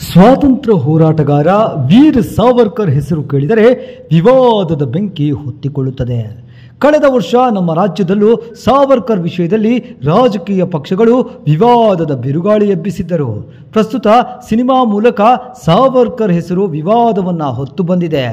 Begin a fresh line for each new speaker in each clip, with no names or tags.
ಸ್ವಾತಂತ್ರ್ಯ ಹೋರಾಟಗಾರ ವೀರ್ ಸಾವರ್ಕರ್ ಹೆಸರು ಕೇಳಿದರೆ ವಿವಾದದ ಬೆಂಕಿ ಹೊತ್ತಿಕೊಳ್ಳುತ್ತದೆ ಕಳೆದ ವರ್ಷ ನಮ್ಮ ರಾಜ್ಯದಲ್ಲೂ ಸಾವರ್ಕರ್ ವಿಷಯದಲ್ಲಿ ರಾಜಕೀಯ ಪಕ್ಷಗಳು ವಿವಾದದ ಬಿರುಗಾಳಿ ಎಬ್ಬಿಸಿದ್ದರು ಪ್ರಸ್ತುತ ಸಿನಿಮಾ ಮೂಲಕ ಸಾವರ್ಕರ್ ಹೆಸರು ವಿವಾದವನ್ನ ಹೊತ್ತು ಬಂದಿದೆ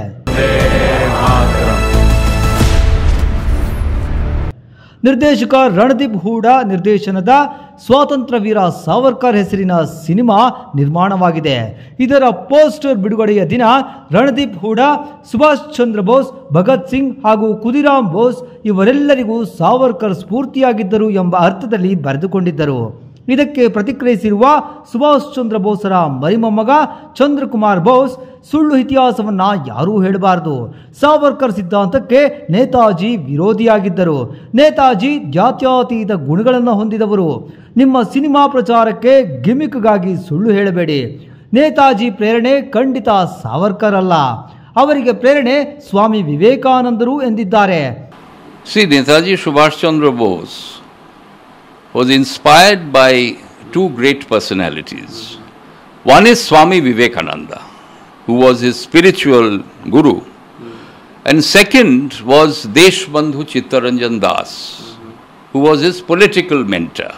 ನಿರ್ದೇಶಕ ರಣದೀಪ್ ಹೂಡಾ ನಿರ್ದೇಶನದ ಸ್ವಾತಂತ್ರ್ಯ ವೀರ ಸಾವರ್ಕರ್ ಹೆಸರಿನ ಸಿನಿಮಾ ನಿರ್ಮಾಣವಾಗಿದೆ ಇದರ ಪೋಸ್ಟರ್ ಬಿಡುಗಡೆಯ ದಿನ ರಣದೀಪ್ ಹೂಡಾ ಸುಭಾಷ್ ಚಂದ್ರ ಬೋಸ್ ಭಗತ್ ಸಿಂಗ್ ಹಾಗೂ ಕುದಿರಾಮ್ ಬೋಸ್ ಇವರೆಲ್ಲರಿಗೂ ಸಾವರ್ಕರ್ ಸ್ಫೂರ್ತಿಯಾಗಿದ್ದರು ಎಂಬ ಅರ್ಥದಲ್ಲಿ ಬರೆದುಕೊಂಡಿದ್ದರು ಇದಕ್ಕೆ ಪ್ರತಿಕ್ರಿಯಿಸಿರುವ ಸುಭಾಷ್ ಚಂದ್ರ ಬೋಸರ ಮರಿಮೊಮ್ಮಗ ಚಂದ್ರಕುಮಾರ್ ಬೋಸ್ ಸುಳ್ಳು ಇತಿಹಾಸವನ್ನ ಯಾರೂ ಹೇಳಬಾರದು ಸಾವರ್ಕರ್ ಸಿದ್ಧಾಂತಕ್ಕೆ ನೇತಾಜಿ ವಿರೋಧಿಯಾಗಿದ್ದರು ನೇತಾಜಿ ಜಾತ್ಯತೀತ ಗುಣಗಳನ್ನು ಹೊಂದಿದವರು ನಿಮ್ಮ ಸಿನಿಮಾ ಪ್ರಚಾರಕ್ಕೆ ಗಿಮಿಕ್ಗಾಗಿ ಸುಳ್ಳು ಹೇಳಬೇಡಿ ನೇತಾಜಿ ಪ್ರೇರಣೆ ಖಂಡಿತ ಸಾವರ್ಕರ್ ಅಲ್ಲ ಅವರಿಗೆ ಪ್ರೇರಣೆ ಸ್ವಾಮಿ ವಿವೇಕಾನಂದರು ಎಂದಿದ್ದಾರೆ
See, Netaji Subhash Chandra Bose was inspired by two great personalities. One is Swami Vivekananda, who was his spiritual guru, and second was Deshbandhu Chittaranjan Das, who was his political mentor.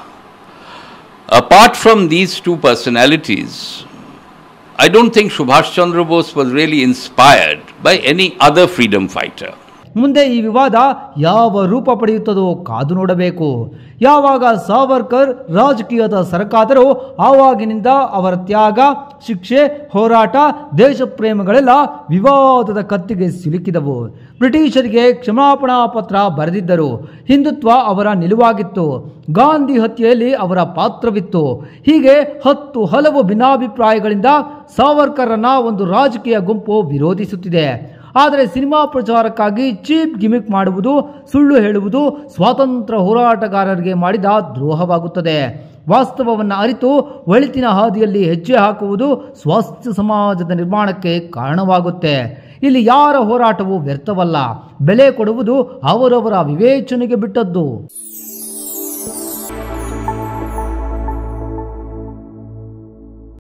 Apart from these two personalities, I don't think Subhash Chandra Bose was really inspired by any other freedom fighter.
ಮುಂದೆ ಈ ವಿವಾದ ಯಾವ ರೂಪ ಪಡೆಯುತ್ತದೋ ಕಾದು ನೋಡಬೇಕು ಯಾವಾಗ ಸಾವರ್ಕರ್ ರಾಜಕೀಯದ ಸರಕಾದರೋ ಆವಾಗಿನಿಂದ ಅವರ ತ್ಯಾಗ ಶಿಕ್ಷೆ ಹೋರಾಟ ದೇಶ ಪ್ರೇಮಗಳೆಲ್ಲ ವಿವಾದದ ಕತ್ತಿಗೆ ಸಿಲುಕಿದವು ಬ್ರಿಟಿಷರಿಗೆ ಕ್ಷಮಾಪಣಾ ಪತ್ರ ಬರೆದಿದ್ದರು ಹಿಂದುತ್ವ ಅವರ ನಿಲುವಾಗಿತ್ತು ಗಾಂಧಿ ಹತ್ಯೆಯಲ್ಲಿ ಅವರ ಪಾತ್ರವಿತ್ತು ಹೀಗೆ ಹತ್ತು ಹಲವು ಭಿನ್ನಾಭಿಪ್ರಾಯಗಳಿಂದ ಸಾವರ್ಕರನ್ನ ಒಂದು ರಾಜಕೀಯ ಗುಂಪು ವಿರೋಧಿಸುತ್ತಿದೆ ಆದರೆ ಸಿನಿಮಾ ಪ್ರಚಾರಕ್ಕಾಗಿ ಚೀಪ್ ಗಿಮಿಕ್ ಮಾಡುವುದು ಸುಳ್ಳು ಹೇಳುವುದು ಸ್ವಾತಂತ್ರ್ಯ ಹೋರಾಟಗಾರರಿಗೆ ಮಾಡಿದ ದ್ರೋಹವಾಗುತ್ತದೆ ವಾಸ್ತವವನ್ನು ಅರಿತು ಒಳಿತಿನ ಹಾದಿಯಲ್ಲಿ ಹೆಜ್ಜೆ ಹಾಕುವುದು ಸ್ವಾಸ್ಥ್ಯ ಸಮಾಜದ ನಿರ್ಮಾಣಕ್ಕೆ ಕಾರಣವಾಗುತ್ತೆ ಇಲ್ಲಿ ಯಾರ ಹೋರಾಟವೂ ವ್ಯರ್ಥವಲ್ಲ ಬೆಲೆ ಕೊಡುವುದು ಅವರವರ ವಿವೇಚನೆಗೆ ಬಿಟ್ಟದ್ದು